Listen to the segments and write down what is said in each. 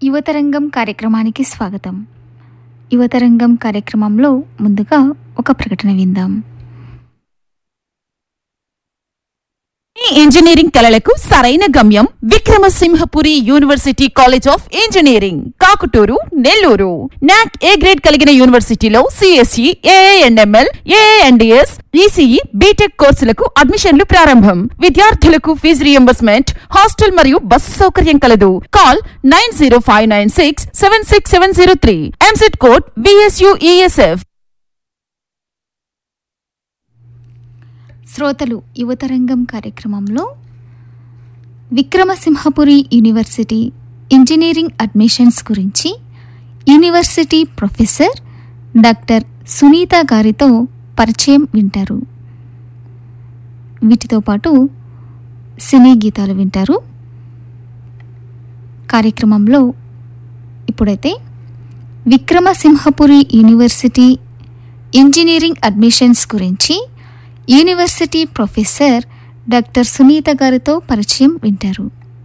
యువతరంగం కార్యక్రమానికి స్వాగతం యువతరంగం కార్యక్రమంలో ముందుగా ఒక ప్రకటన విందాం ఈ ఇంజనీరింగ్ కళలకు సరైన గమ్యం Vikrama Simhapuri university college of engineering Kakutur Nellore NAAC A grade కలిగిన యూనివర్సిటీలో CSE AIML AIDS ECE BTech కోర్సులకు అడ్మిషన్లు ప్రారంభం విద్యార్థులకు ఫీజు రియంబర్స్మెంట్ హాస్టల్ మరియు బస్సు సౌకర్యం కలదు call nine zero five nine six seven six seven zero three EAMCET code BSUESF శ్రోతలు యువతరంగం కార్యక్రమంలో విక్రమసింహపురి యూనివర్సిటీ ఇంజనీరింగ్ అడ్మిషన్స్ గురించి యూనివర్సిటీ ప్రొఫెసర్ డాక్టర్ సునీత గారితో పరిచయం వింటారు వీటితో పాటు సినీ గీతాలు వింటారు కార్యక్రమంలో ఇప్పుడైతే విక్రమసింహపురి యూనివర్సిటీ ఇంజనీరింగ్ అడ్మిషన్స్ గురించి యూనివర్సిటీ ప్రొఫెసర్ డాక్టర్ సునీత గారితో పరిచయం వింటారు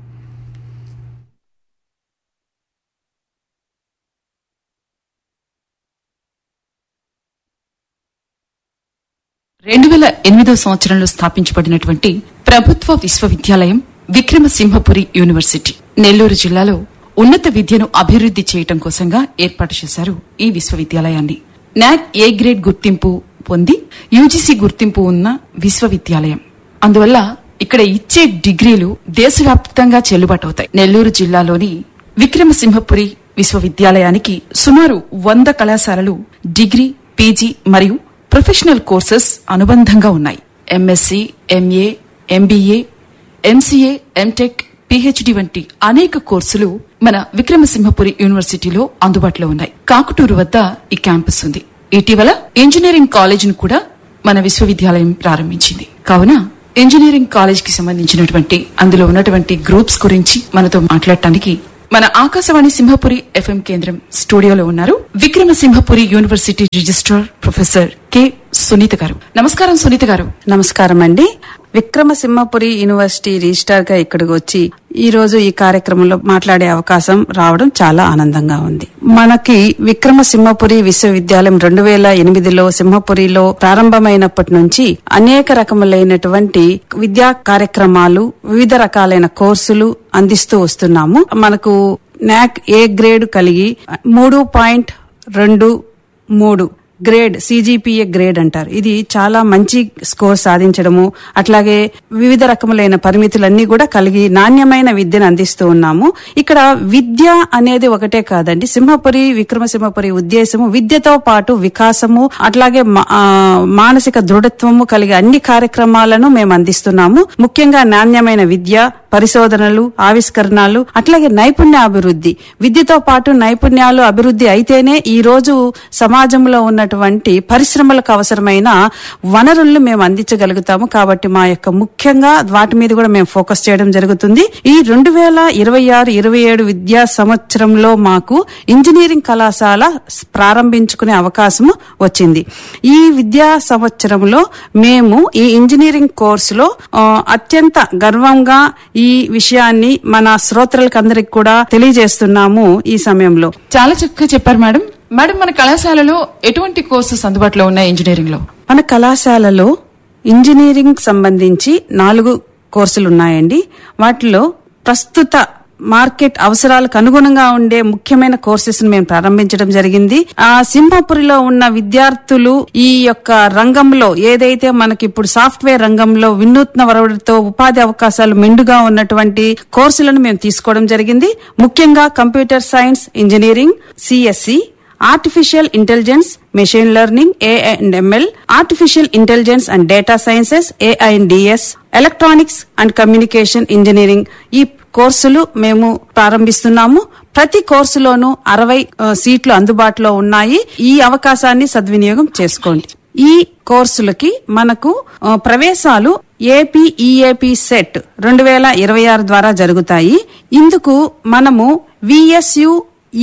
రెండు వేల ఎనిమిదో సంవత్సరంలో స్థాపించబడినటువంటి ప్రభుత్వ విశ్వవిద్యాలయం విక్రమసింహపురి యూనివర్సిటీ నెల్లూరు జిల్లాలో ఉన్నత విద్యను అభివృద్ది చేయటం కోసంగా ఏర్పాటు చేశారు ఈ విశ్వవిద్యాలయాన్ని నాక్ ఏ గ్రేడ్ గుర్తింపు పొంది యూజీసీ గుర్తింపు ఉన్న విశ్వవిద్యాలయం అందువల్ల ఇక్కడ ఇచ్చే డిగ్రీలు దేశవ్యాప్తంగా చెల్లుబాటు అవుతాయి నెల్లూరు జిల్లాలోని విక్రమసింహపురి విశ్వవిద్యాలయానికి సుమారు వంద కళాశాలలు డిగ్రీ పీజీ మరియు ప్రొఫెషనల్ కోర్సెస్ అనుబంధంగా ఉన్నాయి MSc MA MBA MCA MTech PhD వంటి అనేక కోర్సులు మన విక్రమసింహపురి యూనివర్సిటీలో అందుబాటులో ఉన్నాయి కాకుటూరు వద్ద ఈ క్యాంపస్ ఉంది ఇటీవల ఇంజనీరింగ్ కాలేజ్ ను కూడా మన విశ్వవిద్యాలయం ప్రారంభించింది కావున ఇంజనీరింగ్ కాలేజ్ కి సంబంధించినటువంటి అందులో ఉన్నటువంటి గ్రూప్స్ గురించి మనతో మాట్లాడటానికి మన ఆకాశవాణి సింహపురి ఎఫ్ఎం కేంద్రం స్టూడియోలో ఉన్నారు Vikrama Simhapuri university registrar professor K Sunitha గారు నమస్కారం సునీత గారు నమస్కారం అండి విక్రమసింహపురి యూనివర్సిటీ రిజిస్టార్ గా ఇక్కడికి వచ్చి ఈ రోజు ఈ కార్యక్రమంలో మాట్లాడే అవకాశం రావడం చాలా ఆనందంగా ఉంది మనకి విక్రమసింహపురి విశ్వవిద్యాలయం రెండు వేల ఎనిమిదిలో సింహపురిలో ప్రారంభమైనప్పటి నుంచి అనేక రకములైనటువంటి విద్యా కార్యక్రమాలు వివిధ రకాలైన కోర్సులు అందిస్తూ వస్తున్నాము మనకు నాక్ ఏ గ్రేడ్ కలిగి మూడు పాయింట్ రెండు మూడు గ్రేడ్ సిజిపిఏ గ్రేడ్ అంటారు ఇది చాలా మంచి స్కోర్ సాధించడము అట్లాగే వివిధ రకములైన పరిమితులన్నీ కూడా కలిగి నాణ్యమైన విద్యను అందిస్తూ ఉన్నాము ఇక్కడ విద్య అనేది ఒకటే కాదండి సింహపురి విక్రమసింహపురి ఉద్దేశము విద్యతో పాటు వికాసము అట్లాగే మా- ఆ, మానసిక దృఢత్వము కలిగే అన్ని కార్యక్రమాలను మేము అందిస్తున్నాము ముఖ్యంగా నాణ్యమైన విద్య పరిశోధనలు ఆవిష్కరణలు అట్లాగే నైపుణ్య అభివృద్ధి విద్యతో పాటు నైపుణ్యాలు అభివృద్ధి అయితేనే ఈ రోజు సమాజంలో ఉన్నటువంటి పరిశ్రమలకు అవసరమైన వనరులను మేము అందించగలుగుతాము కాబట్టి మా యొక్క ముఖ్యంగా వాటి మీద కూడా మేము ఫోకస్ చేయడం జరుగుతుంది ఈ రెండు వేల ఇరవై ఆరు ఇరవై ఏడు విద్యా సంవత్సరంలో మాకు ఇంజనీరింగ్ కళాశాల స్- ప్రారంభించుకునే అవకాశము వచ్చింది ఈ విద్యా సంవత్సరంలో మేము ఈ ఇంజనీరింగ్ కోర్సులో ఆ, అత్యంత గర్వంగా ఈ విషయాన్ని మన శ్రోతలకు అందరికి కూడా తెలియజేస్తున్నాము ఈ సమయంలో చాలా చక్కగా చెప్పారు మేడం మేడం మన కళాశాలలో ఎటువంటి కోర్సెస్ అందుబాటులో ఉన్నాయి ఇంజనీరింగ్ లో మన కళాశాలలో ఇంజనీరింగ్ సంబంధించి నాలుగు కోర్సులు ఉన్నాయండి వాటిలో ప్రస్తుత మార్కెట్ అవసరాలకు అనుగుణంగా ఉండే ముఖ్యమైన కోర్సెస్ మేము ప్రారంభించడం జరిగింది ఆ సింహపురిలో ఉన్న విద్యార్థులు ఈ యొక్క రంగంలో ఏదైతే మనకి ఇప్పుడు సాఫ్ట్వేర్ రంగంలో వినూత్న వరవడితో ఉపాధి అవకాశాలు మెండుగా ఉన్నటువంటి కోర్సులను మేము తీసుకోవడం జరిగింది ముఖ్యంగా computer science engineering CSE artificial intelligence machine learning AIML artificial intelligence and data sciences AIDS electronics and communication engineering ఈ కోర్సులు మేము ప్రారంభిస్తున్నాము ప్రతి కోర్సులోనూ అరవై ఆ, సీట్లు అందుబాటులో ఉన్నాయి ఈ అవకాశాన్ని సద్వినియోగం చేసుకోండి ఈ కోర్సులకి మనకు ఆ, ప్రవేశాలు ఏపీ ఈఏపీ సెట్ రెండు వేల ఇరవై ఆరు ద్వారా జరుగుతాయి ఇందుకు మనము విఎస్యు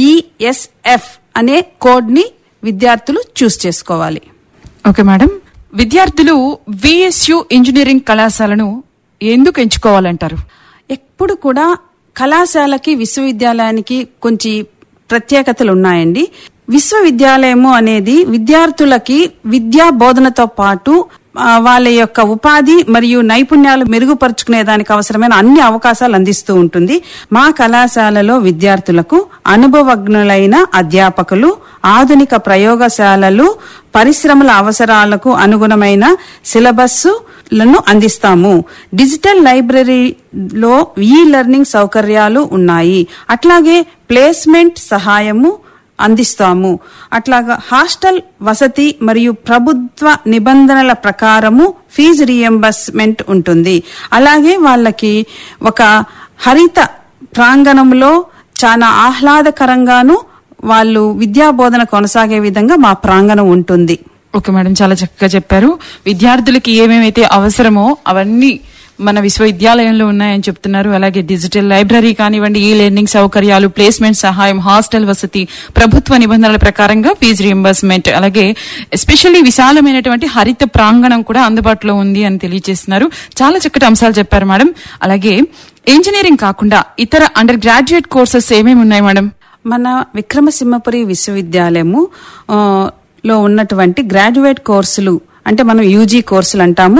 ఈఎస్ఎఫ్ అనే కోడ్ ని విద్యార్థులు చూస్ చేసుకోవాలి ఓకే మేడం విద్యార్థులు విఎస్యు ఇంజనీరింగ్ కళాశాలను ఎందుకు ఎంచుకోవాలంటారు ఎప్పుడు కూడా కళాశాలకి విశ్వవిద్యాలయానికి కొంచెం ప్రత్యేకతలు ఉన్నాయండి విశ్వవిద్యాలయము అనేది విద్యార్థులకి విద్యా బోధనతో పాటు ఆ, వాళ్ళ యొక్క ఉపాధి మరియు నైపుణ్యాలు మెరుగుపరుచుకునే దానికి అవసరమైన అన్ని అవకాశాలు అందిస్తూ ఉంటుంది మా కళాశాలలో విద్యార్థులకు అనుభవజ్ఞులైన అధ్యాపకులు ఆధునిక ప్రయోగశాలలు పరిశ్రమల అవసరాలకు అనుగుణమైన సిలబస్సు లను అందిస్తాము డిజిటల్ లైబ్రరీలో ఈ లెర్నింగ్ సౌకర్యాలు ఉన్నాయి అట్లాగే ప్లేస్మెంట్ సహాయము అందిస్తాము అట్లాగా హాస్టల్ వసతి మరియు ప్రభుత్వ నిబంధనల ప్రకారము ఫీజు రియంబర్స్మెంట్ ఉంటుంది అలాగే వాళ్ళకి ఒక హరిత ప్రాంగణంలో చాలా ఆహ్లాదకరంగాను వాళ్ళు విద్యా బోధన కొనసాగే విధంగా మా ప్రాంగణం ఉంటుంది ఓకే మేడం చాలా చక్కగా చెప్పారు విద్యార్థులకి ఏమేమైతే అవసరమో అవన్నీ మన విశ్వవిద్యాలయంలో ఉన్నాయని చెప్తున్నారు అలాగే డిజిటల్ లైబ్రరీ కానివ్వండి ఈ లెర్నింగ్ సౌకర్యాలు ప్లేస్మెంట్ సహాయం హాస్టల్ వసతి ప్రభుత్వ నిబంధనల ప్రకారంగా ఫీజు రియంబర్స్మెంట్ అలాగే ఎస్పెషల్లీ విశాలమైనటువంటి హరిత ప్రాంగణం కూడా అందుబాటులో ఉంది అని తెలియజేస్తున్నారు చాలా చక్కటి అంశాలు చెప్పారు మేడం అలాగే ఇంజనీరింగ్ కాకుండా ఇతర అండర్ గ్రాడ్యుయేట్ కోర్సెస్ ఏమేమి ఉన్నాయి మేడం మన విక్రమసింహపురి విశ్వవిద్యాలయము ఆ, లో ఉన్నటువంటి గ్రాడ్యుయేట్ కోర్సులు అంటే మనం యూజీ కోర్సులు అంటాము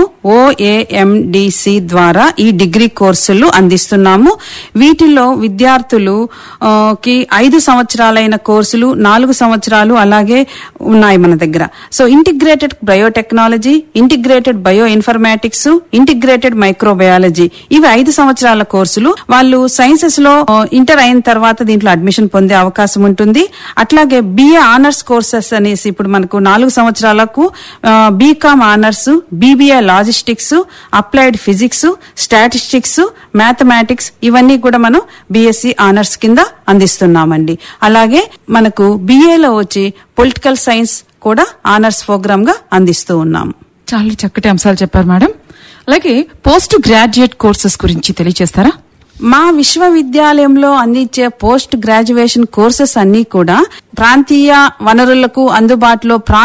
ఓఏఎండిసి ద్వారా ఈ డిగ్రీ కోర్సులు అందిస్తున్నాము వీటిలో విద్యార్థులు ఆ, కి ఐదు సంవత్సరాలైన కోర్సులు నాలుగు సంవత్సరాలు అలాగే ఉన్నాయి మన దగ్గర so integrated biotechnology integrated bioinformatics integrated microbiology ఇవి ఐదు సంవత్సరాల కోర్సులు వాళ్ళు సైన్సెస్ లో ఆ, ఇంటర్ అయిన తర్వాత దీంట్లో అడ్మిషన్ పొందే అవకాశం ఉంటుంది అట్లాగే బిఏ ఆనర్స్ కోర్సెస్ అనేసి ఇప్పుడు మనకు నాలుగు సంవత్సరాలకు BCom honours BBA logistics applied physics statistics mathematics ఇవన్నీ కూడా మనం బీఎస్సీ ఆనర్స్ కింద అందిస్తున్నామండి అలాగే మనకు బిఏలో వచ్చి పొలిటికల్ సైన్స్ కూడా ఆనర్స్ ప్రోగ్రామ్ గా అందిస్తూ ఉన్నాము చాలా చక్కటి అంశాలు చెప్పారు మేడం అలాగే పోస్ట్ గ్రాడ్యుయేట్ కోర్సెస్ గురించి తెలియజేస్తారా మా విశ్వవిద్యాలయంలో అందించే పోస్ట్ గ్రాడ్యుయేషన్ కోర్సెస్ అన్ని కూడా ప్రాంతీయ వనరులకు అందుబాటులో ప్రా